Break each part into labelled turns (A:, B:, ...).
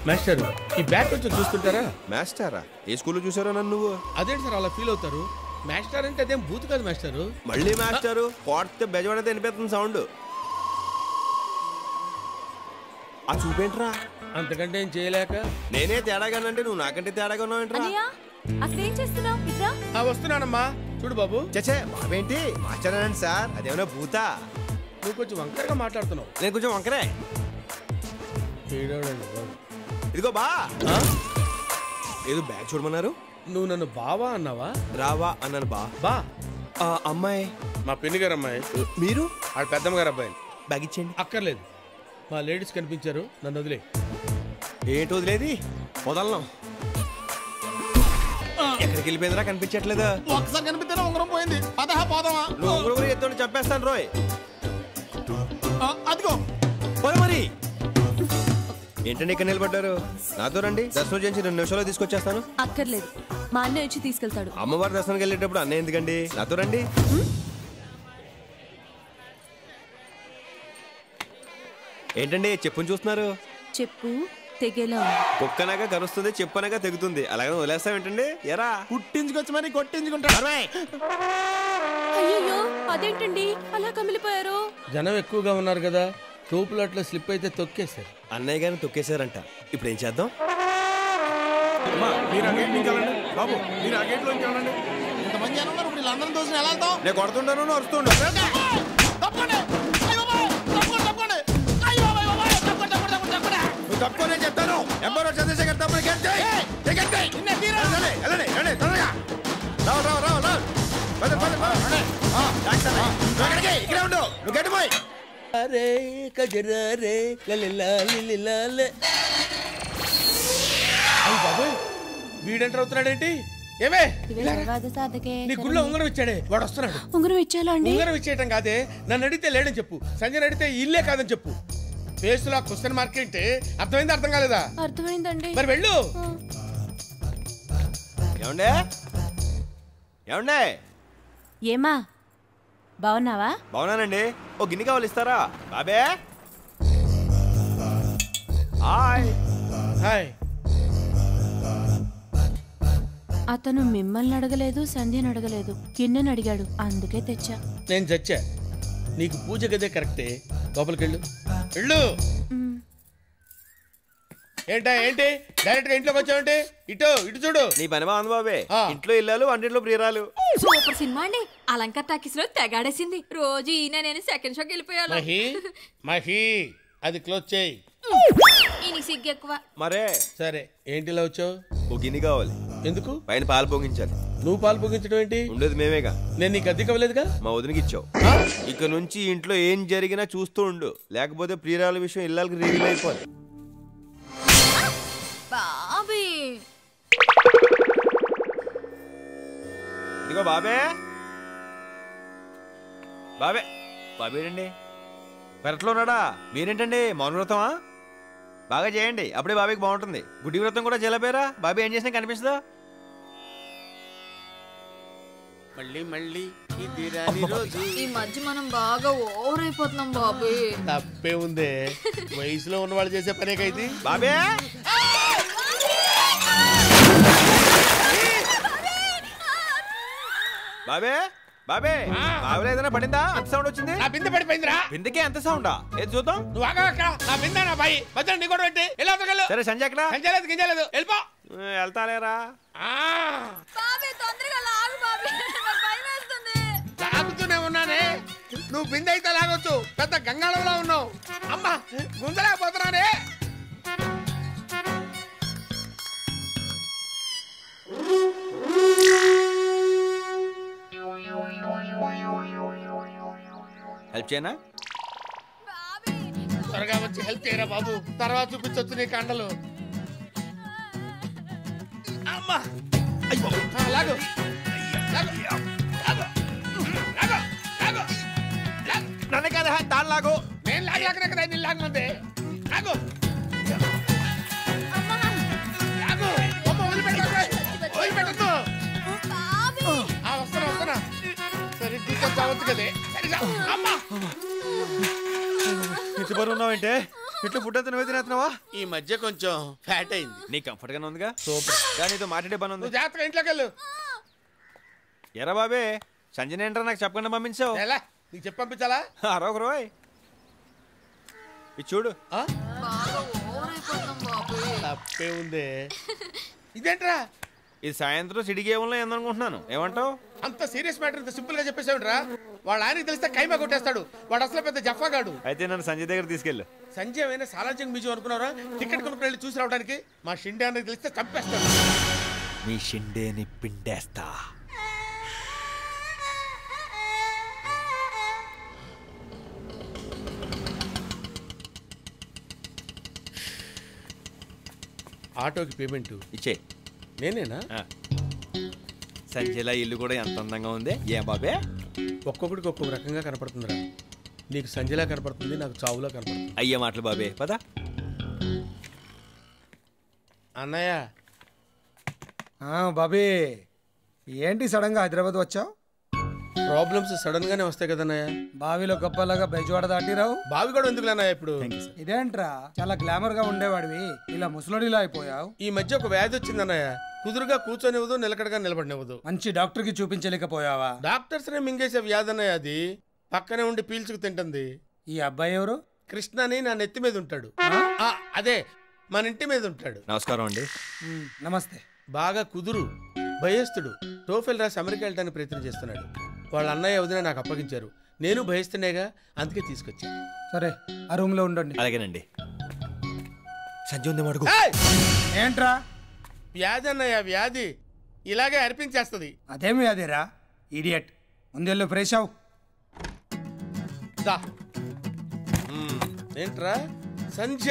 A: Master ఈ bat కొంచెం చూస్తుంటారా
B: మాస్టారా ఏ స్కూల్లో చూసారో నన్ను నువ్వు
A: అదేంటి సార్ అలా ఫీల్ అవుతారు మాస్టర్ అంటే అదేం బూత్ కాదు మాస్టర్
B: మళ్ళీ మాస్టారు కొడితే బెజవాడైతే వినిపిస్తుంది సౌండ్ ఆ చూపేంట్రా
A: అంతకంటే ఏం చేయలేక
B: నేనే తేడాగానంటే నువ్వు నాకంటే తేడాగా ఉన్నావేంట్రా
C: అన్నయ్య అసలు ఏం చేస్తున్నావు ఇట్రా
A: ఆ వస్తున్నానమ్మా చూడు బాబు
B: చచ్చే బాబేంటి మాస్టర్ అనండి సార్ అదేమైనా భూతా
A: నువ్వు కొంచెం వంకరగా మాట్లాడుతున్నావు
B: నేను కొంచెం వంకరే
A: ఏడవడండి బాబు.
B: ఇదిగో బా
A: ఆ?
B: ఏదో బ్యాగ్ చూడమన్నారు
A: నువ్వు నన్ను బావా అన్నావా
B: రావా అన్నాను బా
A: బా
B: ఆ, అమ్మాయి
A: మా పిన్ని గారు అమ్మాయి
B: మీరు
A: ఆడ పెద్దమ్మ గారు అబ్బాయి
B: బ్యాగ్ ఇచ్చేయండి
A: అక్కర్లేదు మా లేడీస్ కనిపించారు నన్ను వదిలే
B: ఏంటి వదిలేది వదలను ఎక్కడికి వెళ్ళిపోయిందిరా కనిపించట్లేదా
D: ఒకసారి కనిపిస్తేనే ఉంగరం పోయింది పదహా పోదామా
B: నువ్వు ఒకరు ఎత్తుని చెప్పేస్తాను రోయ్
D: ఆ, అదిగో
B: పోయి మరి ఏంటండి ఇక్కడ నిలబడ్డారు నాతో రండి దర్శనం చేసి రెండు నిమిషాల్లో తీసుకొచ్చేస్తాను
C: అక్కర్లేదు మా అన్నయ్య వచ్చి తీసుకెళ్తాడు
B: అమ్మవారి దర్శనానికి వెళ్ళేటప్పుడు అన్న ఎందుకండి నాతో రండి ఏంటండి చెప్పుని చూస్తున్నారు
C: చెప్పు తెగేలా ఉంది
B: కుక్కనగా కరుస్తుంది చెప్పనగా తెగుతుంది అలాగే వదిలేస్తామేంటండి ఎరా
D: పుట్టించుకొచ్చి మరి కొట్టించుకుంటాడు
C: అయ్యో అదేంటండి అలా కమిలిపోయారు
A: జనం ఎక్కువగా ఉన్నారు కదా తోపులు అట్లా స్లిప్ అయితే తొక్కేశారు
B: అన్నయ్య గారిని తొక్కేశారంట ఇప్పుడు ఏం చేద్దాం
E: మీరు ఆ గేట్ నుంచి వెళ్ళండి బాబు మీరు ఆ గేట్ లోంచి వెళ్ళండి
D: ఇంతమంది జనం ఉన్నారు ఇప్పుడు వీళ్ళందరం దోషం ఎలా వెళ్తాం
B: నేను కొడుతుంటాను వస్తుండు
D: తప్పండి అయ్య బాబాయ్, తప్పండి తప్పండి అయ్య బాబాయ్, బాబాయ్, తప్పండి తప్పండి తప్పండి తప్పండి
B: నువ్వు తక్కువ నేను చెప్తాను ఎంబరో చంద్రశేఖర్ తప్పని గెలిచి
D: నిన్నే తీరా.
B: వెళ్ళండి వెళ్ళండి తొందరగా రావు రావు రావు రావు పద పద పద ఆ, థాంక్స్ అన్నయ్య. నువ్వు ఎక్కడికి ఇక్కడే ఉండు నువ్వు గట్టిపోయి
A: అరే కజరే బాబోయ్ వీడెంటర్ అవుతున్నాడేంటి ఏమే ఇలా రా. నీ గుళ్ళో ఉంగరం ఇచ్చాడే వాడు వస్తున్నాడు
C: ఉంగరం ఇచ్చేలా అండి
A: ఉంగరం ఇచ్చేయటం కాదే నన్ను అడిగితే లేడని చెప్పు సంజయ్ అడిగితే ఇల్లే కాదని చెప్పు ఫేస్ లో క్వశ్చన్ మార్క్ ఏంటి అర్థమైంది అర్థం కాలేదా
C: అర్థమైందండి
A: మరి వెళ్ళు
B: ఏమండే ఏమండే
C: ఏమా బాగున్నావా
B: బాగున్నానండి ఓ గిన్నె కావాలి ఇస్తారా బాబే హాయ్
A: హాయ్
C: అతను మిమ్మల్ని అడగలేదు సంధ్యని అడగలేదు కిన్నెని అడిగాడు అందుకే తెచ్చా
A: నేను చచ్చా నీకు పూజ గదే కరెక్టే లోపలికి వెళ్ళు వెళ్ళు
C: మ్,
A: ఏంటా ఏంటి డైరెక్ట్ గా ఇంట్లోకి వచ్చావంటే ఇటు ఇటు చూడు
B: నీ పని బాగుంది బాబే
A: ఆ.
B: ఇంట్లో ఇల్లాలు వంటింట్లో ప్రియురాలు
F: సూపర్ సినిమా అండి అలంకార్ టాకీస్ లో తెగాడేసింది రోజు ఈయన నేను సెకండ్ షోకి వెళ్ళిపోయాను
A: మహి మహి అది క్లోజ్ చేయి
F: ఈయనకి సిగ్గు ఎక్కువ
B: మరే
A: సరే ఏంటి ఇలా వచ్చావు
B: ఓ గిన్నె కావాలి
A: ఎందుకు
B: పైన పాలు పొంగించాలి
A: నువ్వు పాలు పొగించడం ఏంటి
B: ఉండేది మేమేగా
A: నేను నీకు అద్దె కవ్వలేదుగా
B: మా వదినకి ఇచ్చావు
A: ఆ?
B: ఇక నుంచి ఇంట్లో ఏం జరిగినా చూస్తూ ఉండు లేకపోతే ప్రియురాల విషయం ఇళ్ళకి రివీల్ అయిపోదు
F: బాబీ
B: ఇదిగో బాబే బాబే బాబేడండి పెరట్లో ఉన్నాడా మీరేంటండి మౌన వ్రతమా బాగా చేయండి అప్పుడే బాబీకి బాగుంటుంది గుడి వ్రతం కూడా చేయలేపారా బాబీ ఏం చేసినా కనిపిస్తుందా
A: మళ్ళీ మళ్ళీ ఇది రాని రోజు
F: ఈ మధ్య మనం బాగా ఓవర్ అయిపోతున్నాం బాబీ
A: తప్పే ఉందే వయసులో ఉన్నవాళ్ళు చేసే పనే కైతే
B: బాబే బాబే బాబే బాబులో ఏదైనా పడిందా అంత సౌండ్ వచ్చింది
A: నా బిందె పడిపోయిందిరా
B: బిందెకే ఎంత సౌండా ఏది చూద్దాం
A: నువ్వు ఆగా అక్కడ నా బిందె నా బాయి మధ్య నీ కూడా పెట్టి ఎలా వెళ్ళు
B: సరే సంజయ్ అక్కడ
A: సంచలేదు గింజలేదు వెళ్ళిపో
B: వెళ్తాలేరా
A: ఆ,
F: బాబీ తొందరగా లాగు బాబీ నాకు భయం వేస్తుంది
A: లాగుతూనే ఉన్నానే నువ్వు బిందె అయితే లాగొచ్చు పెద్ద గంగాళంలా ఉన్నావు అమ్మా గుంజలేకపోతున్నానే
B: హెల్ప్ చేయనా
A: త్వరగా వచ్చి హెల్ప్ చేయరా బాబు తర్వాత చూపించొచ్చు నీ కండలు అమ్మా అయ్యో ఆ, లాగు లాగు. లాగు. లాగు. లాగు. లాగు.
B: నన్ను కదా తాను లాగు
A: నేను లాగలేకనే కదా నేను లాగమంది లాగు లాగు అమ్మ వదిలిపెట్టకు వదిలిపెట్టద్దు
F: బాబీ
A: ఆ వస్తున్నా వస్తున్నా సరే తీసుకొని చావచ్చు కదే సరిగా అమ్మా
B: ఇటు బరువు ఉన్నావంటే ఇట్లా ఫుడ్ అంతా నువ్వే తినేస్తున్నావా
A: ఈ మధ్య కొంచెం ఫ్యాట్ అయింది
B: నీ కంఫర్ట్ గానే ఉందిగా సూపర్ కానీ నీతో మాట్లాడే పని ఉంది
A: నువ్వు జాగ్రత్తగా ఇంట్లోకి వెళ్ళు
B: ఎరా బాబే సంజయ్ ఏంట్రా నాకు చెప్పకుండా పంపించావు
A: ఎలా నీకు చెప్పి పంపించాలా
B: అరొక రోయ్ ఇది చూడు
A: ఆ? తప్పే ఉంది ఇదేంట్రా
B: ఇది సాయంత్రం సిటీ గేమ్లో ఏందనుకుంటున్నాను ఏమంటావు
A: అంత సీరియస్ మ్యాటర్ ఇంత సింపుల్ గా చెప్పేసావుట్రా వాళ్ళ ఆయనకి తెలిస్తే కైమా కొట్టేస్తాడు వాడు అసలు పెద్ద జఫాగాడు
B: అయితే నన్ను సంజయ్ దగ్గర తీసుకెళ్ళు
A: సంజయ్ అయినా సాలార్జంగ్ మ్యూజియం అనుకున్నారా టికెట్ కొనుక్కుని వెళ్ళి చూసి రావడానికి మా షిండే అన్నకి తెలిస్తే చంపేస్తాడు
B: మీ షిండేని పిండేస్తా
A: ఆటోకి పేమెంట్
B: ఇచ్చే
A: నేనేనా
B: సంజయ్లా ఇల్లు కూడా ఎంత అందంగా ఉంది ఏ బాబే
A: ఒక్కొక్కడికి ఒక్కొక్క రకంగా కనపడుతుందిరా నీకు సంజయ్లా కనపడుతుంది నాకు చావులా కనపడుతుంది
B: అయ్యే మాటలు బాబే పద
A: అన్నయ్య
G: ఆ, బాబీ ఏంటి సడన్ గా హైదరాబాద్ వచ్చావు
A: ప్రాబ్లమ్స్ సడన్ గానే వస్తాయి కదన్నయ్య
G: బావిలో గొప్పలాగా బెజవాడ దాటిరావు
A: బావి కూడా ఎందుకు అన్నయ్య ఇప్పుడు
G: ఇదేంట్రా చాలా గ్లామర్ గా ఉండేవాడివి ఇలా ముసలోడిలా అయిపోయావు
A: ఈ మధ్య ఒక వ్యాధి వచ్చింది అన్నయ్య కుదురుగా కూర్చొనివ్వదు నిలకడగా నిలబడినివ్వదు
G: మంచి డాక్టర్ కి చూపించలేకపోయావా
A: డాక్టర్స్ నే మింగేసే వ్యాధి అన్నయ్య అది పక్కనే ఉండి పీల్చుకు తింటుంది
G: ఈ అబ్బాయి ఎవరు
A: కృష్ణ అని నా నెత్తి మీద ఉంటాడు ఆ, అదే మన ఇంటి మీద ఉంటాడు
B: నమస్కారం అండి
G: ఉమ్, నమస్తే
A: బాగా కుదురు భయస్తుడు టోఫెల్ రాసి అమెరికా వెళ్ళడానికి ప్రయత్నం చేస్తున్నాడు వాళ్ళ అన్నయ్య వదిన నాకు అప్పగించారు నేను భయస్తునేగా అందుకే తీసుకొచ్చా
G: సరే ఆ రూమ్ లో ఉండండి
B: అలాగేనండి సంజయ్ ఉంది మడుగు
A: ఏయ్!
G: ఏంట్రా
A: వ్యాధి అన్నయ్య వ్యాధి ఇలాగే అర్పించేస్తుంది
G: అదేమి అదేరా ఇడియట్ ముందెళ్ళు ఫ్రెష్ అవు
A: దా మ్మ్. ఏంట్రా సంధ్య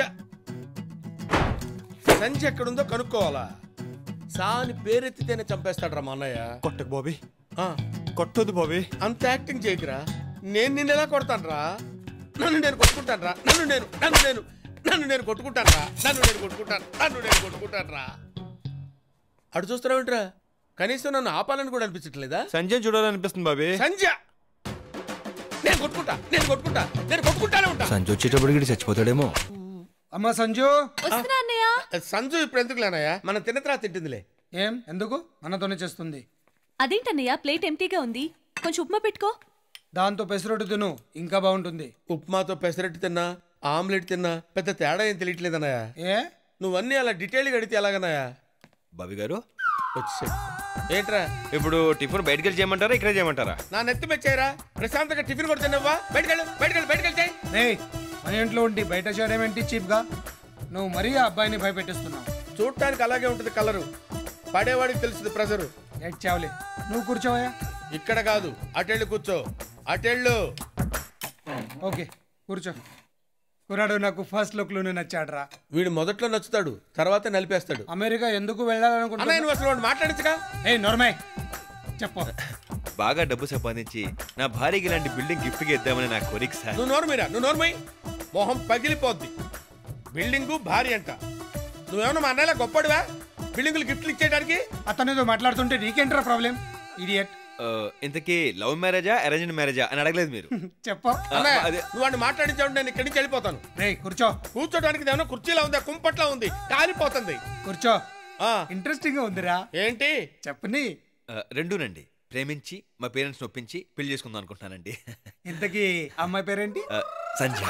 A: సంధ్య ఎక్కడుందో కనుక్కోవాలా సా అని పేరెత్తితేనే చంపేస్తాడు రా మా అన్నయ్య
B: కొట్టకు బాబీ
A: ఆ,
B: కొట్టొద్దు బాబీ
A: అంత యాక్టింగ్ చేయకురా నేను నిన్ను ఎలా కొడతానురా నన్ను నేను కొట్టుకుంటానురా నన్ను నేను నన్ను నేను నన్ను నేను కొట్టుకుంటానురా నన్ను నేను కొట్టుకుంటాను నన్ను నేను కొట్టుకుంటానురా అటు చూస్తున్నావేంట్రా కనీసం నన్ను ఆపాలని కూడా అనిపించట్లేదా
B: సంజయ్ చూడాలనిపిస్తుంది బాబీ
A: సంధ్య నేను కొట్టుకుంటా నేను కొట్టుకుంటా నేను కొట్టుకుంటానే ఉంటా
B: సంజయ్ వచ్చేటప్పటికి చచ్చిపోతాడేమో
G: అమ్మ సంజు
F: వస్తున్నా అన్నయ్య
A: సంజు ఇప్పుడు ఎందుకు లేనయ్యా మన తిన్నతరా తింటుందిలే
G: ఏం ఎందుకు మనతోనే చేస్తుంది
H: అదేంటన్నయ్య ప్లేట్ ఎంటీగా ఉంది కొంచెం ఉప్మా పెట్టుకో
G: దాంతో పెసరొట్టు తిను ఇంకా బాగుంటుంది
A: ఉప్మాతో పెసరట్టు తిన్నా ఆమ్లెట్ తిన్నా పెద్ద తేడా ఏం తెలియట్లేదన్నయ్య
G: ఏ
A: నువ్వన్నీ అలా డీటెయిల్గా అడిగితే ఎలాగన్నయ్యా
B: బాబీ గారు
A: వచ్చేసాడు ఏంట్రా
B: ఇప్పుడు టిఫిన్ బయటకు వెళ్ళి చేయమంటారా ఇక్కడే చేయమంటారా
A: నా నెత్తి మెచ్చాయిరా ప్రశాంతంగా టిఫిన్ కూడా తిన్నావా బయటకెళ్ళు బయటకెళ్ళు బయటకెళ్ళి చేయి
G: రే మన ఇంట్లో ఉండి బయట చేయడం ఏంటి చీప్ గా నువ్వు మరీ ఆ అబ్బాయిని భయపెట్టిస్తున్నావు
A: చూడటానికి అలాగే ఉంటుంది కలరు పడేవాడికి తెలుస్తుంది ప్రెజరు
G: ఎట్ చావులే నువ్వు కూర్చోవయ్యా
A: ఇక్కడ కాదు అటెళ్ళు కూర్చో అటెళ్ళు
G: ఓకే కూర్చో కుర్రాడు నాకు ఫస్ట్ లుక్ లోనే నచ్చాడ్రా
A: వీడు మొదట్లో నచ్చుతాడు తర్వాత నలిపేస్తాడు
G: అమెరికా ఎందుకు
A: అన్నయ్య
G: వెళ్ళాలనుకుంటున్నా
A: నువ్వు అసలు వాడు మాట్లాడించగా
G: ఏ నోర్మై చెప్పు
B: బాగా డబ్బు సంపాదించి నా భార్యకి ఇలాంటి బిల్డింగ్ గిఫ్ట్గా ఇద్దామని నా కోరిక సార్
A: నువ్వు నోరు మీరా నువ్వు నోరుమై మొహం పగిలిపోద్ది బిల్డింగు భారీ అంట నువ్వేమన్నా మా అన్నయ్యలా గొప్పడివా బిల్డింగులు గిఫ్ట్లు ఇచ్చేయడానికి
G: అతనితో మాట్లాడుతుంటే నీకేంట్రా ప్రాబ్లం ఇడియట్
B: ఆ, ఇంతకీ లవ్ మ్యారేజా అరేంజ్డ్ మ్యారేజా అని అడగలేదు మీరు
G: చెప్పు
B: ఆ,
A: అన్నయ్య
B: అదే
A: నువ్వు వాడిని మాట్లాడించావు నేను ఇక్కడి నుంచి వెళ్ళిపోతాను
G: రే కూర్చో
A: కూర్చోడానికి ఏమైనా కుర్చీలా ఉందా కుంపట్లా ఉంది కాలిపోతుంది
G: కూర్చో
A: ఆ
G: ఇంట్రెస్టింగ్ గా ఉందిరా
A: ఏంటి
G: చెప్పని
B: ఆ, రెండూనండి ప్రేమించి మా పేరెంట్స్ ఒప్పించి పెళ్లి చేసుకుందాం అనుకుంటున్నానండి
G: ఇంతకీ అమ్మాయి పేరేంటి
B: ఆ, సంధ్య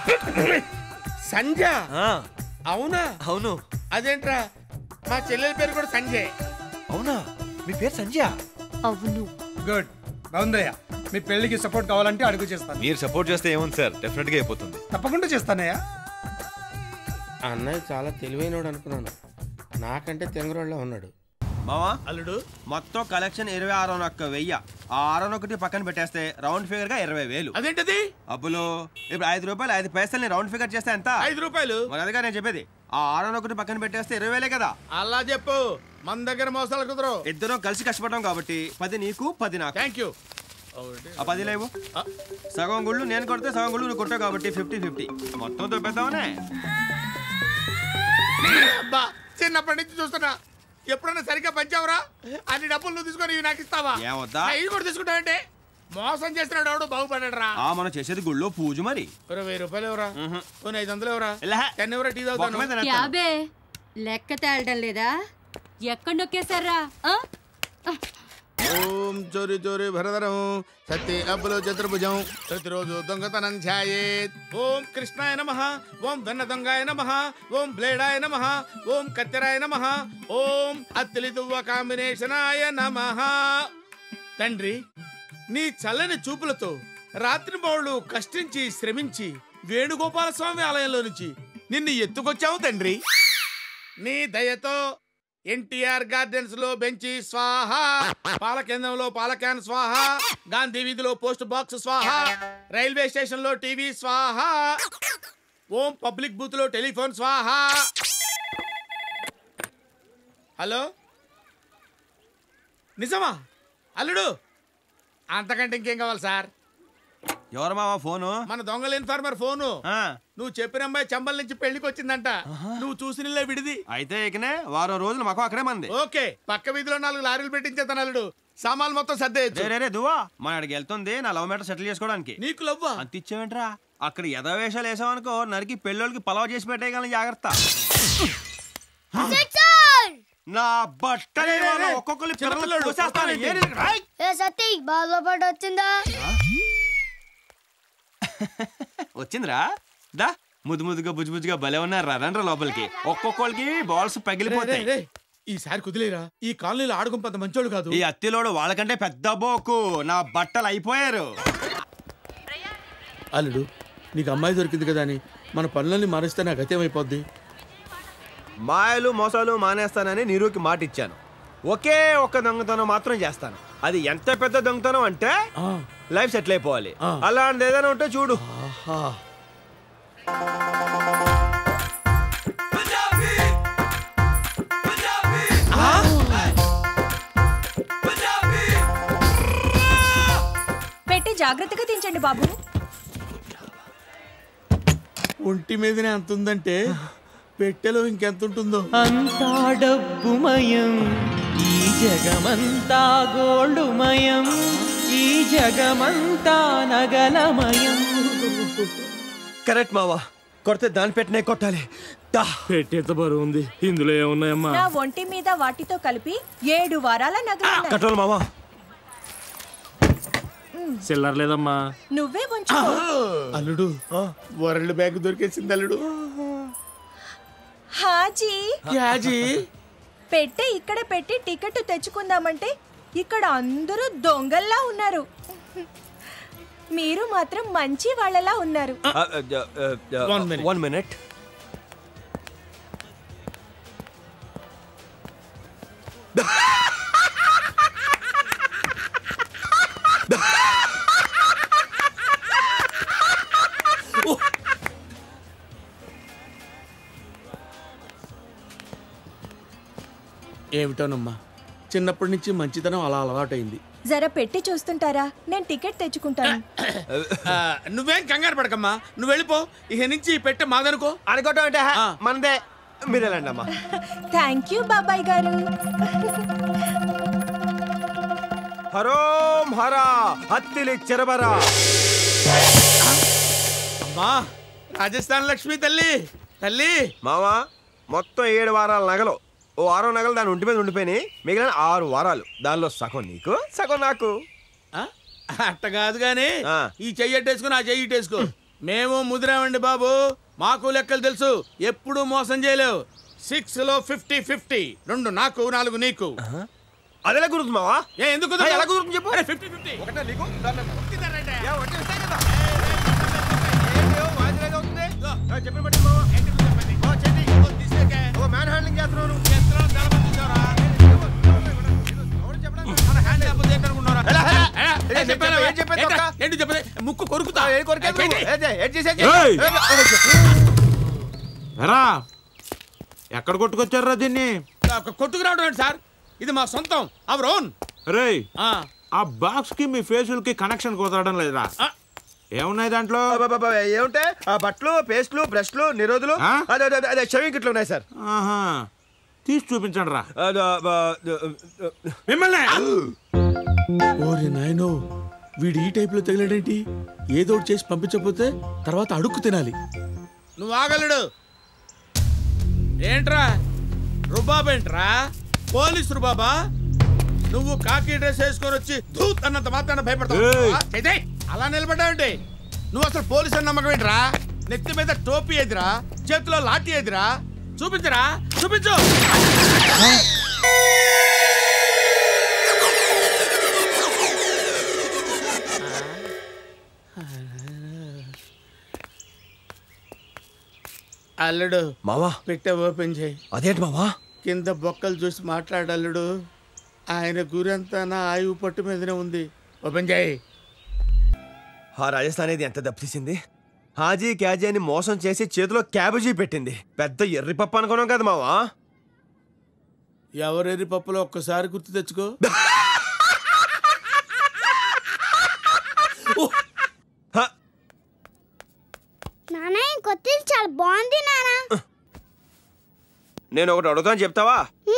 A: సంజ
B: ఆ,
A: అవునా
B: అవును
A: అదేంట్రా మా చెల్లెల పేరు కూడా సంజయ్
B: అవునా మీ పేరు సంధ్య
H: అవును
G: గుడ్ బాగుందయ్యా మీ పెళ్లికి సపోర్ట్ కావాలంటే అడుగు చేస్తాను
B: మీరు సపోర్ట్ చేస్తే ఏముంది సార్ డెఫినెట్ గా అయిపోతుంది
G: తప్పకుండా చేస్తానయ్యా
A: అన్నయ్య చాలా తెలివైనడు అనుకున్నాను నాకంటే తెంగరోళ్ళ ఉన్నాడు
I: మావా
A: అల్లుడు
I: మొత్తం కలెక్షన్ ఇరవై ఆరు ఒక్క వెయ్యి ఆ ఆరు ఒకటి పక్కన పెట్టేస్తే రౌండ్ ఫిగర్ గా ఇరవై వేలు
A: అదేంటిది
I: అబ్బులు ఇప్పుడు ఐదు రూపాయలు ఐదు పైసలు రౌండ్ ఫిగర్ చేస్తే ఎంత
A: ఐదు రూపాయలు
I: మరి అదిగా నేను చెప్పేది ఆ ఆరు ఒకటి పక్కన పెట్టేస్తే ఇరవై వేలే కదా
A: అలా చెప్పు మన దగ్గర మోసాలు కుదరవు
I: ఇద్దరం కలిసి కష్టపడ్డాం కాబట్టి పది నీకు పది నాకు
A: థ్యాంక్ యూ
I: ఆ పది లేవు సగం గుళ్ళు నేను కొడితే సగం గుళ్ళు నువ్వు కొట్టావు కాబట్టి ఫిఫ్టీ ఫిఫ్టీ మొత్తం దొబ్బేద్దామనే
A: అబ్బా చిన్నప్పటి నుంచి చూస్తున్నా ఎప్పుడన్నా సరిగ్గా పంచావురా అన్ని డబ్బులు నువ్వు తీసుకొని ఇవి నాకు ఇస్తావా
I: ఏమొద్దా?
A: ఇది కూడా తీసుకుంటావంటే మోసం చేసినాడు ఎవడు బాగుపడ్డాడు రా
I: ఆ మనం చేసేది గుళ్ళో పూజ మరి
A: ఒక వెయ్యి రూపాయలు ఎవరా కొన్ని ఐదు వందలు ఎవరా
I: లే.
A: టెన్ ఎవరా టీ
I: బొక్క
A: తాగుతాను
I: మీద నెత్తాను.
F: యాబే లెక్క తేలడం లేదా ఎక్కడ నొక్కేశారా ఆ?
A: ఓం చోరి చోరి భరధరం సత్య అబ్బులో చతుర్భుజం ప్రతిరోజు దొంగతనం ఛాయేత్ ఓం కృష్ణాయ నమ ఓం వెన్న దొంగాయ నమ ఓం బ్లేడాయ నమ ఓం కత్తెరాయ నమ ఓం అత్తిలి దువ్వ కాంబినేషనాయ నమ తండ్రి నీ చల్లని చూపులతో రాత్రి బౌళ్ళు కష్టించి శ్రమించి వేణుగోపాల స్వామి ఆలయంలో నుంచి నిన్ను ఎత్తుకొచ్చావు తండ్రి నీ దయతో ఎన్టీఆర్ గార్డెన్స్ లో బెంచి స్వాహ పాల కేంద్రంలో పాల క్యాన్ స్వాహ గాంధీ వీధిలో పోస్ట్ బాక్స్ స్వాహ రైల్వే స్టేషన్ లో టీవీ స్వాహ ఓం పబ్లిక్ బూత్ లో టెలిఫోన్ స్వాహ హలో నిజమా అల్లుడు అంతకంటే ఇంకేం కావాలి సార్
I: ఎవరు మావా ఫోను
A: మన దొంగల ఇన్ఫార్మర్ ఫోను
I: ఆ,
A: నువ్వు చెప్పిన అమ్మాయి చంబల్ నుంచి పెళ్లికి వచ్చిందంట నువ్వు చూసిన విడిది
I: అయితే ఇకనే వారం రోజులు మాకు అక్కడే మంది
A: ఓకే పక్క వీధిలో నాలుగు లారీలు పెట్టించేతాను అల్లుడు సామాన్లు మొత్తం సర్దేయచ్చు
I: రే రే రే దువ్వా మన అడిగి వెళ్తుంది నా లవ్ మ్యాటర్ సెటిల్ చేసుకోవడానికి
A: నీకు లవ్వా
I: అంత ఇచ్చావేంట్రా అక్కడ యథావేషాలు వేసావనుకో నరికి పెళ్ళోళ్ళకి పలావ్ చేసి పెట్టేయగలను జాగ్రత్త నా బట్టలు ఒక్కొక్కరు
A: చిన్నపిల్లోడు,
I: కోసేస్తాను.
A: కొడతావేంటి?
I: ఏరి, రాయ్.
J: ఏ సతీ బాధపడి వచ్చిందా
I: వచ్చిందిరా దా ముద్దు ముద్దుగా బుజ్జు బుజ్జుగా భలే ఉన్నారు రా రండ్రా లోపలికి ఒక్కొక్కరికి బాల్స్ పగిలిపోతాయి
A: రే, ఈసారి కుదిలేరా ఈ కాలనీలో ఆడుకుంపంత మంచోడు కాదు
I: ఈ అత్తిలోడు వాళ్ళకంటే పెద్ద బోకు నా బట్టలు అయిపోయారు
A: అల్లుడు నీకు అమ్మాయి దొరికింది కదా అని మన పనులన్నీ మారిస్తే నాకు గతేమైపోద్ది
B: మాయలు మోసాలు మానేస్తానని నీరుకి మాట ఇచ్చాను ఒకే ఒక్క దొంగతనం మాత్రం చేస్తాను అది ఎంత పెద్ద దొంగతనం అంటే లైఫ్ సెటిల్ అయిపోవాలి
A: ఆ.
B: అలాంటిది ఏదైనా ఉంటే చూడు
A: ఆహా
H: పెట్టి జాగ్రత్తగా దించండి బాబు
A: ఒంటి మీదనే అంత ఉందంటే పెట్టెలో ఇంకెంత ఉంటుందో
K: అంతా డబ్బుమయం ఈ జగమంతా గోల్డుమయం ఈ జగమంతా నగలమయం
B: కరెక్ట్ మావా కొడితే దాని పెట్టినే కొట్టాలి దా.
E: పెట్టేంత బరువు ఉంది ఇందులో ఏమున్నాయమ్మా
H: నా ఒంటి మీద వాటితో కలిపి ఏడు వారాల నగలు
B: కట్టాలి మావా
E: చిల్లర లేదమ్మా
H: నువ్వే ఉంచుకో
A: అల్లుడు వరల్డ్ బ్యాంక్ దొరికేసింది అల్లుడు
H: హాజీ
A: యాజీ
H: పెట్టే ఇక్కడ పెట్టి టికెట్ తెచ్చుకుందామంటే ఇక్కడ అందరూ దొంగల్లా ఉన్నారు మీరు మాత్రం మంచి వాళ్ళలా ఉన్నారు
A: One minute.
B: వన్ మినిట్
A: ఏమిటోనమ్మా చిన్నప్పటి నుంచి మంచితనం అలా అలవాటైంది
H: జర పెట్టి చూస్తుంటారా నేను టికెట్ తెచ్చుకుంటాను
A: ఆ, నువ్వేం కంగారు పడకమ్మా నువ్వు వెళ్ళిపో ఇక నుంచి ఈ పెట్టె మాదనుకో
B: అనుకోవటం అంటే
A: ఆ.
B: మనదే మీరు వెళ్ళండి అమ్మా
H: థ్యాంక్ యూ బాబాయ్ గారు
B: హరోం హరా హత్తిలి చెరబరా
A: అమ్మా రాజస్థాన్ లక్ష్మి తల్లి తల్లి
B: మావా మొత్తం ఏడు వారాల నగలు ఓ వారం నగలు దాని ఒంటి మీద ఉండిపోయినాయి మిగిలిన ఆరు వారాలు దానిలో సగం నీకు సగం నాకు
A: ఆ? అట్ట కాదు గాని
B: ఆ.
A: ఈ చెయ్యి అట్టేసుకో నా చెయ్యి ఇట్టేసుకో మేము ముదిరామండి బాబు మాకు లెక్కలు తెలుసు ఎప్పుడు మోసం చేయలేవు సిక్స్ లో ఫిఫ్టీ ఫిఫ్టీ రెండు నాకు నాలుగు నీకు
B: అదెలా గుర్తు మావా
A: ఏ ఎందుకు
B: ఆ, ఎలా కుదురుతుంది చెప్పు.
A: ఫిఫ్టీ ఫిఫ్టీ
B: ఒకటే నీకు దానిలో నాకు.
A: కుదిరారంటే.
B: ఏ, వచ్చి వస్తాయి కదా. ఏంటి, ఓ వాయిదా ఏదో అవుతుంది? ఏ, చెప్పిన పట్టు మావా.
A: ఏంటి నువ్వు చెప్పండి?
B: ఓ, చెయ్యి.
A: ఓ, తీసేకే.
B: ఓ, మ్యాన్ హ్యాండ్లింగ్ చేస్తున్నావు నువ్వు.
A: ఎంతలో చాలా మంది చూసారా?
B: ఎవరు చెప్పడానికి?
A: మన హ్యాండ్ లేకపోతే ఏంటనుకుంటున్నారా?
B: ఎలా, ఎలా?
A: ఏ,
B: ఏ,
A: ఏం చెప్పాను?
B: ఏం చెప్పాను,
A: ఏంటా?
B: అక్క?
A: ఏంటి చెప్పేది? ముక్కు కొరుకుతా
B: ఏ కొరికేది నువ్వు?
A: ఏంటి?
B: ఏది, ఏది చేసేది?
E: ఏయ్!
B: ఏ,
E: ఎరా ఎక్కడ కొట్టుకొచ్చారా దీన్ని
A: ఒక కొట్టుకు రావడం ఏంటి సార్ ఇది మా సొంతం అవర్ ఓన్
E: రేయ్ ఆ బాక్స్ కి మీ ఫేసులకి కనెక్షన్ కుదరడం లేదురా ఏమున్నాయి దాంట్లో
B: అబ్బబ్బబ్బ, ఏముంటే ఆ బట్టలు పేస్ట్లు బ్రష్లు నిరోధులు
E: ఆ?
B: అదే అదే, అదే షవింగ్ కిట్లు ఉన్నాయి సార్
E: ఆహా తీసి చూపించండి రా
B: అద, బ, ద,
E: మిమ్మల్ని
A: ఓరి నాయనో వీడు ఈ టైప్లో తగిలాడేంటి ఏదో ఒకటి చేసి పంపించకపోతే తర్వాత అడుక్కు తినాలి నువ్వు ఆగలడు ఏంట్రా రుబాబేంట్రా పోలీస్ రుబాబా నువ్వు కాకి డ్రెస్ వేసుకొని వచ్చి ధూత్ అన్నంత మాత్రాన భయపడతావు అయితే అలా నిలబడ్డావంటే నువ్వు అసలు పోలీస్ అని నమ్మకం ఏంట్రా నెత్తి మీద టోపీ ఎదిరా చేతిలో లాఠీ ఎదిరా చూపించరా చూపించు అల్లుడు
I: మావా
A: పెట్టే ఓపెన్ చేయి
I: అదేంటి మావా
A: కింద బొక్కలు చూసి మాట్లాడల్లుడు ఆయన గురంతా నా ఆయువు పట్టు మీదనే ఉంది ఓపెన్ చేయి
I: ఆ రాజస్థాన్ ఇది ఎంత దెబ్బతీసింది హాజీ క్యాజీ అని మోసం చేసి చేతిలో క్యాబేజీ పెట్టింది పెద్ద ఎర్రి పప్పు అనుకున్నాం కదా మావా
A: ఎవరెరి పప్పులో ఒక్కసారి గుర్తు తెచ్చుకో
J: నాన్న ఈ కొత్త ఇల్లు చాలా బాగుంది నాన్న
I: నేను ఒకటి అడుగుతాను చెప్తావా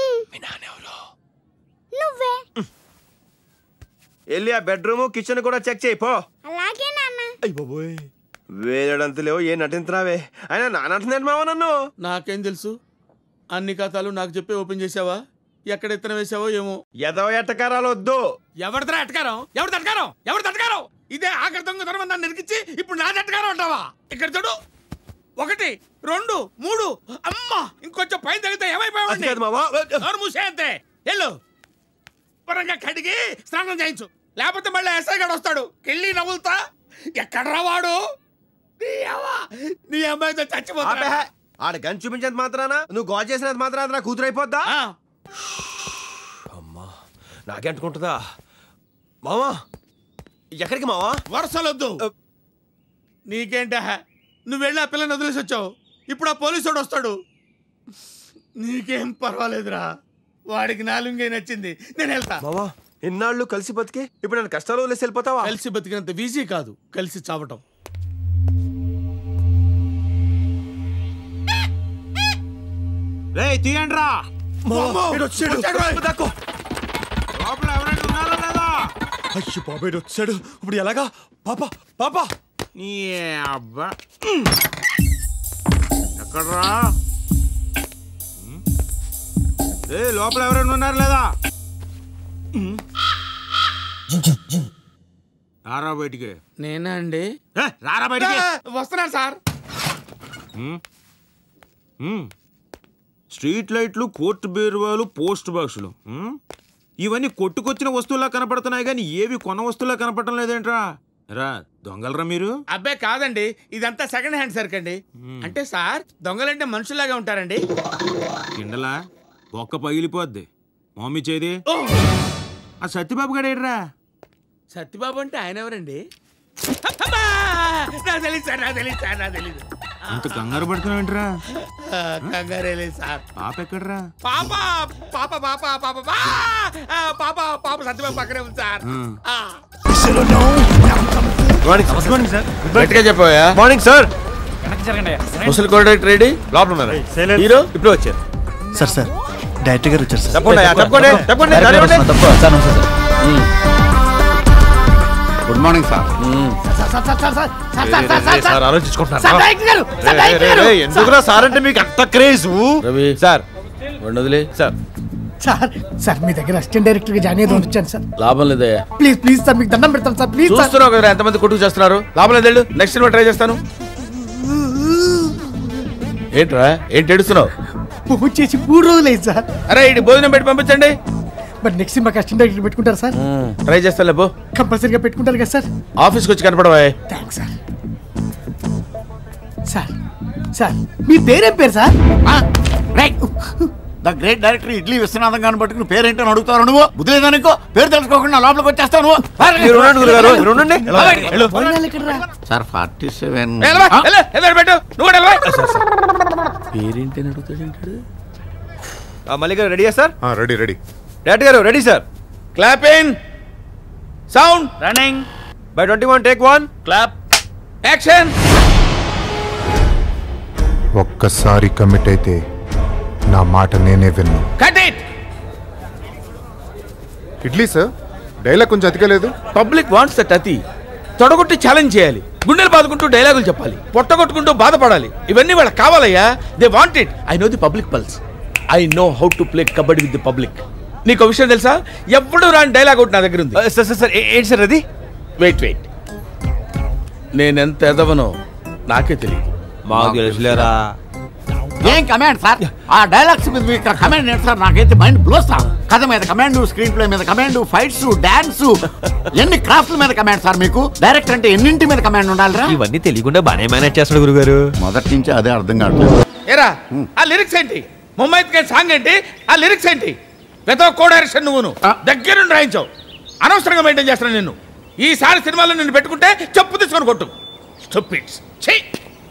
J: నువ్వే
I: వెళ్ళి ఆ బెడ్రూమ్ కిచెన్ కూడా చెక్ చేయి పో
J: అలాగే నాన్న
I: అయ్య బాబోయ్ వేలడంత లేవు ఏ నటించరావే ఆయన నానంటున్నాడు మావ నన్ను
A: నాకేం తెలుసు అన్ని కథలు నాకు చెప్పి ఓపెన్ చేసావా ఎక్కడ ఎత్తన వేసావో ఏమో
I: ఎదవ ఎట్టకారాలు వద్దు
A: ఎవరిదా ఎట్టకారం ఎవరి తటకారం ఎవరి తటకారం ఇదే ఆఖరి దొంగతనం నన్ను నిరికించి ఇప్పుడు నా తటకారం అంటావా ఇక్కడ చూడు ఒకటి రెండు మూడు అమ్మా ఇంకొంచెం పైన తగిలితే
I: అది
A: ఏమైపోయావండి
I: కాదు మావా
A: నోరు మూసే అంతే వెళ్ళు పరంగా కడిగి స్నానం చేయించు లేకపోతే మళ్ళీ ఎస్ఐ గడు వస్తాడు కెళ్ళి నవ్వులుతా ఎక్కడ రావాడు నీ అవ్వ, నీ అమ్మాయితో చచ్చిపోతా
I: ఆపే. ఆడ గన్ చూపించేంత మాత్రాన నువ్వు గోల్ చేసినంత మాత్రాన నా కూతురు అయిపోద్దా అమ్మా నాకే అంటుకుంటుందా మావా ఎక్కడికి మావా
A: వరుసలొద్దు నీకేంట నువ్వు వెళ్ళి ఆ పిల్లని వదిలేసి వచ్చావు ఇప్పుడు ఆ పోలీసుడు వస్తాడు నీకేం పర్వాలేదురా వాడికి నాలుగే నచ్చింది నేను వెళ్తా
I: మావా ఇన్నాళ్ళు కలిసి బతికి ఇప్పుడు నన్ను కష్టాలు వదిలేసి వెళ్ళిపోతావా
A: కలిసి బతికినంత ఈజీ కాదు కలిసి చావటం
E: రే తీయండి రా
I: మావా, ఈడు వచ్చాడు.
A: వచ్చాడు రా.
I: దక్కు.
E: లోపల ఎవరైనా ఉన్నారా లేదా
I: అయ్యో బాబాయ్ వచ్చాడు ఇప్పుడు ఎలాగా పాప పాప
E: నీ అబ్బా ఎక్కడ్రా ఏ లోపల ఎవరైనా ఉన్నారు లేదా రారా బయటికి
A: నేనా అండి
E: ఏ, రారా బయటికి
A: వస్తున్నాను సార్
E: ఉమ్. ఉమ్. స్ట్రీట్ లైట్లు కోర్టు బీరువాలు పోస్ట్ బాక్సులు ఉమ్. ఇవన్నీ కొట్టుకొచ్చిన వస్తువులా కనపడుతున్నాయి కానీ ఏవి కొన వస్తువులా కనపడటం లేదేంట్రా రా దొంగలరా మీరు
A: అబ్బాయి కాదండి ఇదంతా సెకండ్ హ్యాండ్ సరుకు అండి అంటే సార్ దొంగలంటే మనుషుల్లాగా ఉంటారండి
E: కిండలా ఒక్క పగిలిపోద్ది మమ్మీ చేది ఆ సత్యబాబు గడ ఏడ్రా
A: సత్యబాబు అంటే ఆయన ఎవరండి అమ్మా! నాకు తెలియదు సార్ నాకు తెలియదు సార్ నాకు తెలియదు
E: అంత కంగారు పడుతున్నావేంట్రా
A: కంగారే లేదు సార్
E: పాప ఎక్కడ్రా
A: పాప పాప పాప పాప పా! ఆ, పాప పాప సత్యబాబు పక్కనే ఉంది సార్
E: ఉమ్.
A: ఆ.
B: గట్టిగా చెప్పవా
I: మార్నింగ్ సార్
B: ముసలి కోడెక్ట్ రెడీ
I: లోపల ఉన్నారా
B: హీరో ఇప్పుడు వచ్చారు
L: సార్ సార్ డైరెక్టర్ గారు వచ్చారు సార్
I: తప్పకుండా తప్పకుండా తప్పకుండా దారి ఇవ్వండి.
L: గుడ్ మార్నింగ్ సార్
B: సార్ ఆలోచించుకుంటున్నారు ఎందుకురా సార్ అంటే మీకు అంత క్రేజ్ రవి సార్ వదిలే సార్
M: సార్ సార్ మీ దగ్గర అసిస్టెంట్ డైరెక్టర్ గా జాయిన్ అయ్యేది వచ్చాను సార్
B: లాభం లేదయ్యా
M: ప్లీజ్ ప్లీజ్ సార్ మీకు దండం పెడతాను సార్ ప్లీజ్ సార్
B: చూస్తున్నావు కదా ఎంతమంది కొట్టుకు చేస్తున్నారు లాభం లేదు నెక్స్ట్ సినిమా ట్రై చేస్తాను ఏంట్రా ఏంటి ఏడుస్తున్నావు
M: ఫోన్ చేసి మూడు రోజులు అయింది సార్
B: అరే ఇటు భోజనం పెట్టి పంపించండి
M: మరి నెక్స్ట్ మాకు అసిస్టెంట్ డైరెక్టర్ పెట్టుకుంటారు సార్
B: ట్రై చేస్తాలే పో
M: కంపల్సరీగా పెట్టుకుంటారు కదా సార్
B: ఆఫీస్కి వచ్చి కనపడవా
M: థ్యాంక్స్ సార్ సార్ సార్ మీ పేరేం పేరు sir
L: the great director Idli Viswanatham గారిని పట్టుకుని పేరేంటని అడుగుతారు నువ్వు బుద్ధిలేదనుకో పేరు తెలుసుకోకుండా లోపలికి వచ్చేస్తావు నువ్వు
B: మీరు ఉండండి గురుగారు మీరు ఉండండి వెళ్ళు.
M: భోజనాలు ఎక్కడరా
L: సార్ ఫార్టీ సెవెన్
B: వెళ్ళవా, వెళ్ళు, ఎదురు పెట్టు నువ్వు కూడా వెళ్ళవా. పేరేంటి అని అడుగుతాడు మల్లిక గారు రెడీయా సార్
L: రెడీ రెడీ
B: డైరెక్టర్ గారు ready sir clap in sound running by twenty one take one clap action
N: ఒక్కసారి కమిట్ అయితే నా మాట నేనే విన్ను
B: cut it
N: Idli sir dialogue కొంచెం అతికలేదు
A: పబ్లిక్ వాంట్స్ దట్ అతి తొడగొట్టి ఛాలెంజ్ చేయాలి గుండెలు బాదుకుంటూ డైలాగులు చెప్పాలి పొట్టగొట్టుకుంటూ బాధపడాలి ఇవన్నీ వాళ్ళకి కావాలయ్యా they want it I know the public pulse I know how to play kabaddi with the public నీకు విషయం తెలుసా ఎప్పుడు రాని డైలాగ్ ఒకటి నా దగ్గర ఉంది
B: సార్ సార్ సార్ ఏంటి సార్ అది
A: వెయిట్ వెయిట్ నేనెంత ఎదవనో నాకే తెలియదు
B: మాకు తెలుసులేరా
L: ఏం కమాండ్ సార్ ఆ డైలాగ్స్ మీద మీకు ఇక్కడ కమాండ్ ఏంటి సార్ నాకైతే మైండ్ బ్లో సార్ కథ మీద కమాండ్ స్క్రీన్ ప్లే మీద కమాండ్ ఫైట్స్ డాన్స్ ఎన్ని క్రాఫ్ట్ల మీద కమాండ్ సార్ మీకు డైరెక్టర్ అంటే ఎన్నింటి మీద కమాండ్ ఉండాలిరా
B: ఇవన్నీ తెలియకుండా బానే మేనేజ్ చేస్తాడు గురుగారు
L: మొదటి నుంచి అదే అర్థం కావట్లేదు
A: ఏరా ఆ లిరిక్స్ ఏంటి ముంబై సాంగ్ ఏంటి ఆ లిరిక్స్ ఏంటి పెద్ద కో డైరెక్షన్ నువ్వును దగ్గరుండి రాయించావు అనవసరంగా మెయింటైన్ చేస్తున్నాను నిన్ను ఈసారి సినిమాలో నిన్ను పెట్టుకుంటే చెప్పు తీసుకొని కొట్టు స్టూపిడ్స్ చెయ్యి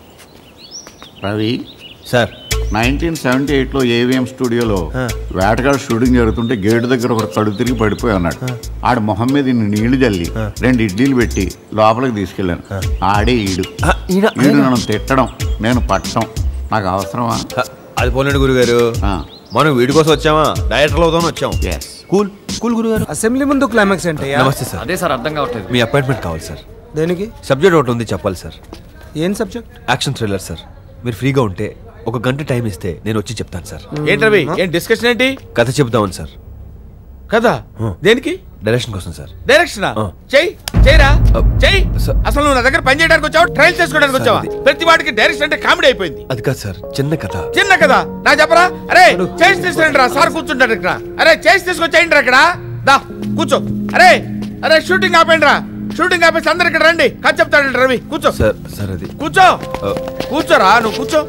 L: రవి
B: సార్
L: నైన్టీన్ సెవెంటీ ఎయిట్లో ఏవిఎం స్టూడియోలో వేటగాడు షూటింగ్ జరుగుతుంటే గేటు దగ్గర ఒక కడు తిరిగి పడిపోయి ఉన్నాడు ఆడ మొహం మీద ఇన్ని నీళ్లు జల్లి రెండు ఇడ్లీలు పెట్టి లోపలికి తీసుకెళ్ళాను ఆడే ఈడు ఈడు నన్ను తిట్టడం నేను పట్టడం నాకు అవసరమా
B: అది పోలేండి గురుగారు మనం వీడి కోసం వచ్చామా డైరెక్టర్ అవుతామని వచ్చాం కూల్ కూల్ గురుగారు
G: అసెంబ్లీ ముందు క్లైమాక్స్ అంటే
B: నమస్తే సార్
O: అదే సార్ అర్థం కావట్లేదు
B: మీ అపాయింట్మెంట్ కావాలి సార్
G: దేనికి
B: సబ్జెక్ట్ ఒకటి ఉంది చెప్పాలి సార్
G: ఏం సబ్జెక్ట్
B: యాక్షన్ థ్రిల్లర్ సార్ మీరు ఫ్రీగా ఉంటే ఒక గంట టైం ఇస్తే నేను వచ్చి చెప్తాను సార్
A: ఏంటి రవి ఏం డిస్కషన్ ఏంటి
B: కథ చెప్తామని సార్
A: కదా దేనికి
B: డైరెక్షన్ కోసం సార్
A: డైరెక్షన్ చెయ్యి చెయ్యరా చెయ్యి అసలు నువ్వు నా దగ్గర పని చేయడానికి వచ్చావు ట్రైల్ చేసుకోవడానికి వచ్చావా ప్రతి వాడికి డైరెక్షన్ అంటే కామెడీ అయిపోయింది
B: అది కాదు సార్ చిన్న కథ
A: చిన్న కదా నా చెప్పరా అరే చేసి తీసుకురండి రా సార్ కూర్చుంటాడు ఇక్కడ అరే చేసి తీసుకొచ్చేయండి రా ఇక్కడ దా కూర్చో అరే అరే షూటింగ్ ఆపేయండి రా షూటింగ్ ఆపేసి అందరు ఇక్కడ రండి కథ చెప్తాడు రవి కూర్చో
B: సార్ సార్ అది
A: కూర్చో కూర్చోరా నువ్వు కూర్చో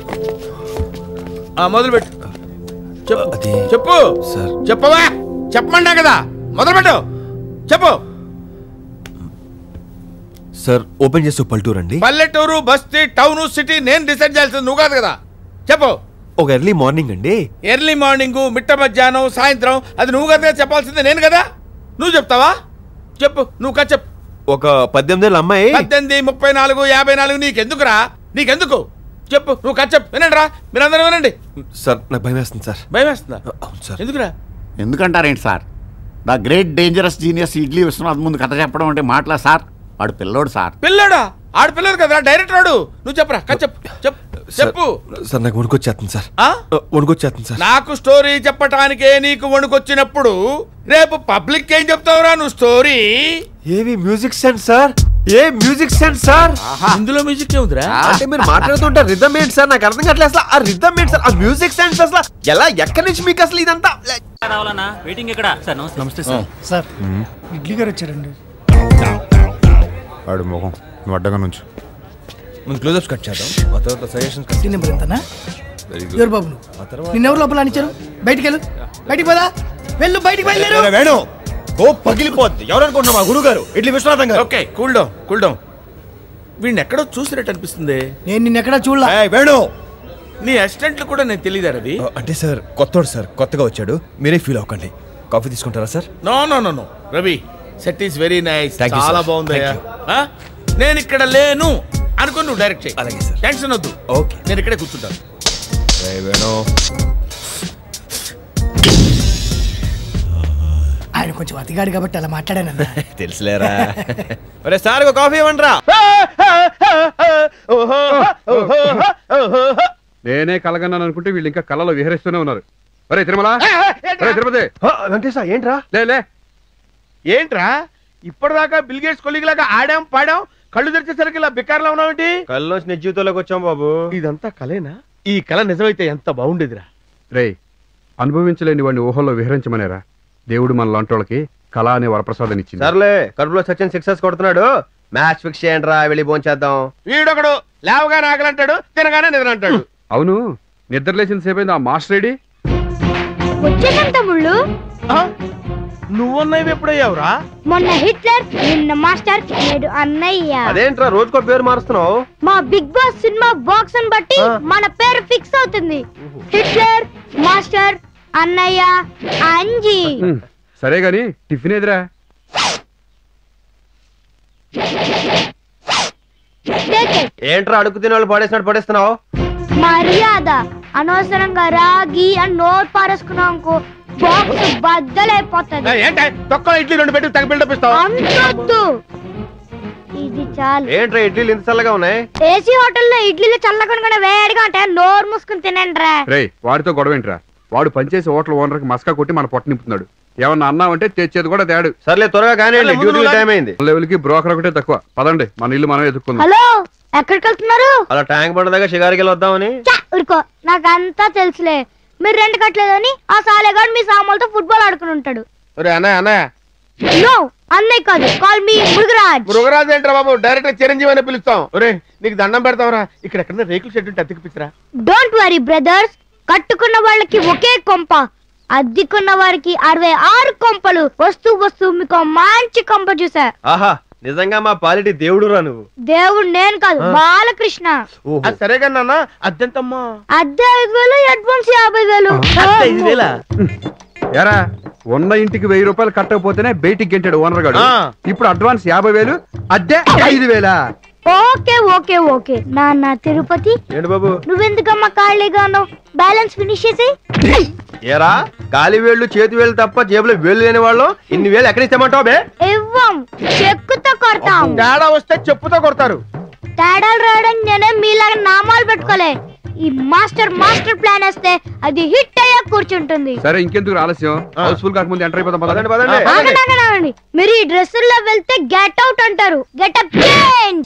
A: ఆ మొదలు పెట్టు చెప్పు చెప్పు
B: సార్
A: చెప్పవా చెప్పమన్నా కదా మొదలు పెట్టు చెప్పు
B: సార్ ఓపెన్ చేసి పల్టూర్ అండి
A: పల్లెటూరు బస్తీ టౌన్ సిటీ నేను డిసైడ్ చేయాల్సింది నువ్వు కాదు కదా చెప్పు
B: ఒక ఎర్లీ మార్నింగ్ అండి
A: ఎర్లీ మార్నింగ్ మిట్ట మధ్యాహ్నం సాయంత్రం అది నువ్వు కదా చెప్పాల్సింది నేను కదా నువ్వు చెప్తావా చెప్పు నువ్వు కదా చెప్పు
B: ఒక పద్దెనిమిది ఏళ్ళ అమ్మాయి
A: పద్దెనిమిది ముప్పై నాలుగు యాభై నాలుగు నీకెందుకురా నీకెందుకు చెప్పు నువ్వు కథ చెప్పు వినండి రా మీరందరూ వినండి
B: సార్ నాకు భయం వేస్తుంది సార్
A: భయం వేస్తుందా
B: అవును సార్
A: ఎందుకురా
L: ఎందుకంటారేంటి sir the great dangerous genius Idli Vishwanath ముందు కథ చెప్పడం అంటే మాటలా సార్ వాడు పిల్లోడు సార్
A: పిల్లాడా ఆడపిల్లడు కదా డైరెక్టర్ వాడు నువ్వు చెప్పరా కథ చెప్పు చెప్పు చెప్పు
B: సార్ నాకు వణుకొచ్చేస్తుంది సార్
A: ఆ?
B: వణుకొచ్చేస్తుంది సార్
A: నాకు స్టోరీ చెప్పటానికే నీకు వణుకొచ్చినప్పుడు రేపు పబ్లిక్ ఏం చెప్తావురా నువ్వు స్టోరీ
B: ఏవి మ్యూజిక్ సెన్స్ సార్ ఏ మ్యూజిక్ సెన్స్ సార్
A: ఇందులో మ్యూజిక్ ఏముందిరా
B: అంటే మీరు మాట్లాడుతుంటే రిథమ్ ఏంటి సార్ నాకు అర్థం కావట్లేదు అసలు ఆ రిథమ్ ఏంటి సార్ ఆ మ్యూజిక్ సెన్స్ అసలు ఎలా ఎక్కడి నుంచి మీకు అసలు ఇదంతా
O: రావాలన్నా వెయిటింగ్ ఇక్కడ సార్ నమస్తే సార్
M: సార్ ఇడ్లీ గారు వచ్చారండి
N: ఆడు మొహం నువ్వు అడ్డగా నుంచు
B: ముందు క్లోజప్స్ కట్ చేద్దాం ఆ తర్వాత సజెషన్
M: సీట్ నెంబర్ ఎంతనా
B: వెరీ
M: ఎవరు బాబు నువ్వు? నిన్నెవరు లోపల అనిచ్చారు బయటికి వెళ్ళు బయటికి పోదా వెళ్ళు బయటికి బయలుదేరు
B: వేణు ఓ పగిలిపోద్ది ఎవరు అనుకుంటున్నా మా గురువు గారు ఇడ్లీ విశ్వనాథం గారు
A: okay cool down cool down వీడిని ఎక్కడో చూసినట్టు అనిపిస్తుంది
M: నేను నిన్న ఎక్కడా చూడలా
B: వేణు
A: నీ అసిస్టెంట్లు కూడా నేను తెలియదా రవి
B: అంటే సార్ కొత్తోడు సార్ కొత్తగా వచ్చాడు మీరే ఫీల్ అవ్వకండి కాఫీ తీసుకుంటారా sir
A: no no no no Ravi set is very nice
B: Thank you,
A: చాలా
B: sir.
A: బాగుంది
B: Thank
A: నేను ఇక్కడ లేను అనుకుని నువ్వు డైరెక్ట్ చేయి
B: అలాగే సార్
A: టెన్షన్ వద్దు
B: ఓకే
A: నేను ఇక్కడే కూర్చుంటాను
B: వేణు
M: ఆయన కొంచెం అతిగాడు కాబట్టి అలా మాట్లాడానన్న
B: తెలుసులేరా ఒరే సార్ ఒక కాఫీ ఇవ్వండి రా
P: నేనే కలగన్నాను అనుకుంటే వీళ్ళు ఇంకా కళ్ళలో విహరిస్తూనే ఉన్నారు ఒరే తిరుమల ఒరే తిరుపతి
I: వెంకటేశ ఏంట్రా
P: లే లే
A: ఏంట్రా ఇప్పటిదాకా బిల్గేట్స్ కొలిగిలాగా ఆడాం పాడాం కళ్ళు తెరిచేసరికి ఇలా బికార్లా ఉన్నావేంటి
I: కళ్ళలోంచి నిజ జీవితంలోకి వచ్చాం బాబు
A: ఇదంతా కలేనా ఈ కళ నిజమైతే ఎంత బాగుండేదిరా
P: రే అనుభవించలేని వాడిని ఊహల్లో విహరించమనేరా దేవుడు మన లాంటోళ్ళకి కళ అనే వరప్రసాదం ఇచ్చింది
I: సర్లే కడుపులో సచిన్ సిక్సెస్ కొడుతున్నాడు మ్యాచ్ ఫిక్స్ చేయండి రా వెళ్ళి భోంచేద్దాం
A: వీడొకడు లేవగానే ఆకలంటాడు తినగానే నిద్ర అంటాడు
P: అవును నిద్ర లేచిన సేపైంది ఆ మాస్టర్ రెడీ
J: వచ్చేసాం తమ్ముళ్ళు
A: నువ్వన్నవి ఎప్పుడయ్యావురా
J: మొన్న హిట్లర్ నిన్న మాస్టర్ నేడు అన్నయ్య
I: అదేంట్రా రోజుకో పేరు మారుస్తున్నావు
J: మా బిగ్ బాస్ సినిమా బాక్స్ అని బట్టి మన పేరు ఫిక్స్ అవుతుంది హిట్లర్ మాస్టర్ అన్నయ్య అంజీ
P: ఉమ్, సరే గాని టిఫిన్ ఎదురా
J: Take it.
I: ఏంట్రా అడుగు తినే వాళ్ళు పడేసినట్టు పడేస్తున్నావు
J: మర్యాద అనవసరంగా రాగి అని నోట్ పారేసుకున్నాం అనుకో బాక్స్ బద్దలైపోతుంది
I: ఏంటే తొక్క ఇడ్లీ రెండు పెట్టి తగ్గ బిల్డప్ ఇస్తావు
J: అంతొద్దు ఇది చాలు
I: ఏంట్రా ఇడ్లీలు ఇంత చల్లగా ఉన్నాయి
J: ఏసీ హోటల్లో ఇడ్లీలు చల్లకుండా వేడిగా ఉంటాయి నోరు మూసుకుని తినండి రా
P: రేయ్ వాడితో గొడవ ఏంట్రా వాడు పనిచేసే హోటల్ ఓనర్కి మస్కా కొట్టి మన పొట్ట నింపుతున్నాడు ఏమన్నా అన్నావంటే తెచ్చేది కూడా తేడు
I: సర్లే త్వరగా కానివ్వండి డ్యూటీ టైం అయింది
P: లెవెల్కి బ్రోకర్ ఒకటే తక్కువ పదండి మన ఇల్లు మనం ఎదుక్కుందాం
J: హలో ఎక్కడికి వెళ్తున్నారు
I: అలా ట్యాంక్ బండ దగ్గర షికారికి వద్దామని
J: ఛ, ఊరుకో నాకంతా తెలుసులే మీరు రెంట్ కట్టలేదని ఆ సాలేగాడు మీ సామాన్లతో ఫుట్బాల్ ఆడుకుని ఉంటాడు
I: ఒరే అన్నయ్య అన్నయ్య
J: నో అన్నయ్య కాదు కాల్ మీ మృగరాజ్
I: మృగరాజు ఏంట్రా బాబు డైరెక్ట్ చిరంజీవి అని పిలుస్తాం ఒరే నీకు దండం పెడతావురా ఇక్కడ ఎక్కడ రేకుల షెడ్ ఉంటే అతికిపిచ్చరా
J: డోంట్ వరీ బ్రదర్స్ కట్టుకున్న వాళ్ళకి ఒకే కొంప అద్దెకున్న వారికి అరవై ఆరు కొంపలు వస్తూ వస్తూ మీకు ఓ మంచి కొంప చూసా
I: ఆహా నిజంగా మా పాలిటి దేవుడు రా నువ్వు
J: దేవుడు నేను కాదు బాలకృష్ణ
I: అది సరే కానీ నాన్న అద్దెంతమ్మా
J: అద్దె ఐదు వేలు అడ్వాన్స్ యాభై వేలు
P: ఎరా ఉన్న ఇంటికి వెయ్యి రూపాయలు కట్టకపోతేనే బయటికి గెంటాడు ఓనర్ గాడు
I: ఆ.
P: ఇప్పుడు అడ్వాన్స్ యాభై వేలు అద్దె ఐదు వేలా
J: ఓకే ఓకే ఓకే నాన్న తిరుపతి
I: ఏంటి బాబు
J: నువ్వెందుకమ్మా ఖాళీగా ఉన్నావు బ్యాలెన్స్ ఫినిష్ చేసి
I: ఏరా కాలి వేళ్ళు చేతి వేళ్ళు తప్ప జేబులో వేలు లేని వాళ్ళు ఇన్ని వేలు ఎక్కడ ఇస్తామంటావు బే
J: ఇవ్వం చెక్కుతో కొడతాం
I: తేడా వస్తే చెప్పుతో కొడతారు
J: తేడాలు రావడానికి నేనే మీలాగా నామాలు పెట్టుకోలే ఈ మాస్టర్ మాస్టర్ ప్లాన్ వస్తే అది హిట్ అయ్యా కూర్చుంటుంది
P: సరే ఇంకెందుకు ఆలస్యం హౌస్ఫుల్ కాకముందు ఎంటర్ అయిపోతాం పదండి
I: పదండి
J: ఆగండి, ఆగండి, ఆగండి. మీరు ఈ డ్రెస్సుల్లో వెళ్తే గెట్ అవుట్ అంటారు గెట్ అప్ చేంజ్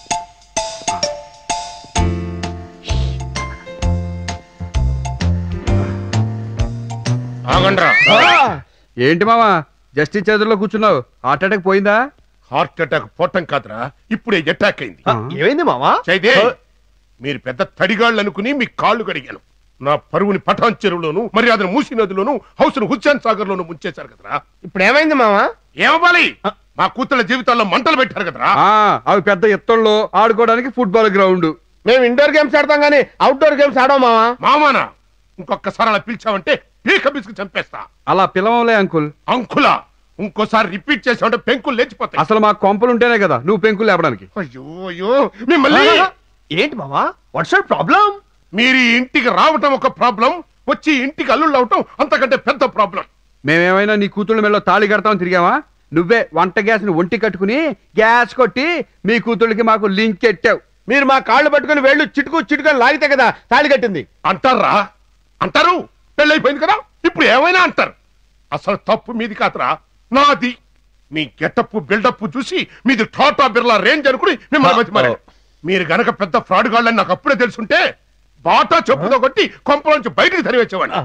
Q: ఆగండ్రా
P: ఏంటి మావా జస్టిస్ చేతుల్లో కూర్చున్నావు హార్ట్ అటాక్ పోయిందా
Q: హార్ట్ అటాక్ పోవటం కాదురా ఇప్పుడే అటాక్ అయింది
I: ఏమైంది మామా
Q: చైదే మీరు పెద్ద తడిగాళ్ళు అనుకుని మీ కాళ్ళు కడిగాను నా పరువుని పఠాన్ చెరువులోను మర్యాదను మూసి నదిలోను హౌస్ ను హుస్సేన్ సాగర్ లోను ముంచేశారు కదరా
I: ఇప్పుడు ఏమైంది మామా
Q: ఏమవ్వాలి మా కూతుళ్ళ జీవితాల్లో మంటలు పెట్టారు కదరా
P: ఆ అవి పెద్ద ఎత్తుల్లో ఆడుకోవడానికి ఫుట్బాల్ గ్రౌండ్
I: మేము ఇండోర్ గేమ్స్ ఆడతాం కానీ అవుట్డోర్ గేమ్స్ ఆడో మామా
Q: మామానా ఇంకొకసారి అలా పిలిచావంటే పీక బిస్కు చంపేస్తా
P: అలా పిలవలే అంకుల్
Q: అంకులా ఇంకోసారి రిపీట్ చేసావంటే పెంకులు లేచిపోతాయి
P: అసలు మా కొంపలు ఉంటేనే కదా నువ్వు పెంకులు లేపడానికి
Q: అయ్యో అయ్యో మిమ్మల్ని
I: ఏంటి మామా వాట్స్ ప్రాబ్లం
Q: మీరు ఈ ఇంటికి రావటం ఒక ప్రాబ్లం వచ్చి ఈ ఇంటికి అల్లుళ్ళు అవటం అంతకంటే పెద్ద ప్రాబ్లం
P: మేమేమైనా నీ కూతుళ్ళ మెడలో తాళి కడతామని తిరిగావా నువ్వే వంట గ్యాస్ ని ఒంటి కట్టుకుని గ్యాస్ కొట్టి మీ కూతుళ్ళకి మాకు లింక్ ఎట్టావు
I: మీరు మా కాళ్ళు పట్టుకుని వేళ్ళు చిటుకు చిటుకొని లాగితే కదా తాళి కట్టింది
Q: అంటారా అంటారు పెళ్ళైపోయింది కదా ఇప్పుడు ఏమైనా అంటారు అసలు తప్పు మీది కాదురా నాది మీ గెటప్ బిల్డప్ చూసి మీది టాటా బిర్లా రేంజ్ అనుకుని మిమ్మల్ని బతిమారాను. మీరు గనక పెద్ద ఫ్రాడ్ గాళ్ళని నాకు అప్పుడే తెలుసుంటే బాటా చెప్పుతో కొట్టి కొంపలోంచి బయటికి తరివేసేవాడిని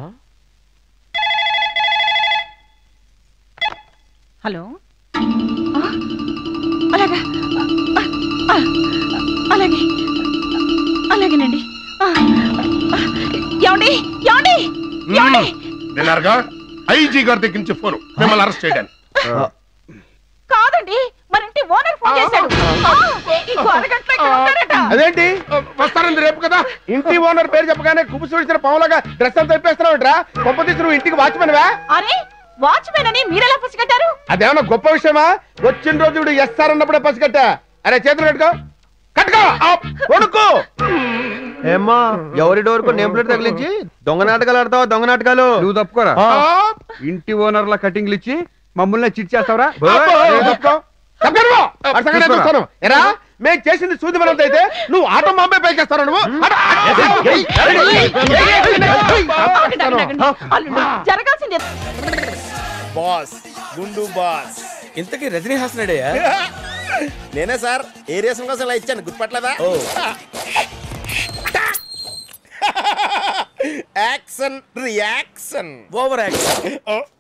R: హలో ఆ, అలాగా ఆ, ఆ, అలాగే అలాగేనండి ఆ, ఆ, ఏమండి ఏమండి ఏమండి
Q: విన్నారుగా ఐజీ గారి దగ్గర నుంచి ఫోన్ మిమ్మల్ని అరెస్ట్ చేయడానికి
R: కాదండి మన ఇంటి ఓనర్ ఫోన్ చేశాడు ఆ, ఇంకో అరగంటలో ఇక్కడ ఉంటారట
I: అదేంటి
Q: వస్తారండి రేపు కదా
I: ఇంటి ఓనర్ పేరు చెప్పగానే కుబుసు విడిచిన పావులాగా డ్రెస్ అంతా తెప్పేస్తున్నావుట్రా కొంప తీసి నువ్వు ఇంటికి వాచ్మెన్వా
R: అరే వాచ్మెన్ అని మీరెలా పసిగట్టారు
I: అదేమన్నా గొప్ప విషయమా వచ్చిన రోజు వీడు ఎస్ఆర్ అన్నప్పుడే పసిగట్టా అరే చేతులు కట్టుకో కట్టుకో ఆ, కొడుకు ఏమ్మా ఎవరి డోర్కు నేమ్ ప్లేట్ తగిలించి దొంగ నాటకాలు ఆడతావా దొంగ నాటకాలు
P: నువ్వు తప్పుకోరా ఇంటి ఓనర్ల కటింగ్లు ఇచ్చి మమ్మల్ని చిట్ చేస్తావరా
I: చూస్తాను ఎరా మేము చేసింది సూది బలంతో అయితే నువ్వు ఆటో మా అమ్మాయి పైకేస్తాను నువ్వు ఆటో-
R: ఆగండి, ఆగండి, ఆగండి. అల్లుడు, జరగాల్సింది
A: బాస్ గుండు బాస్ ఇంతకీ రజనీ హాసనడయ్యా
D: నేనే సార్ ఏరియాసం కోసం ఇలా ఇచ్చాను గుర్తుపట్టలేదా యాక్షన్ రియాక్షన్
A: ఓవర్ యాక్షన్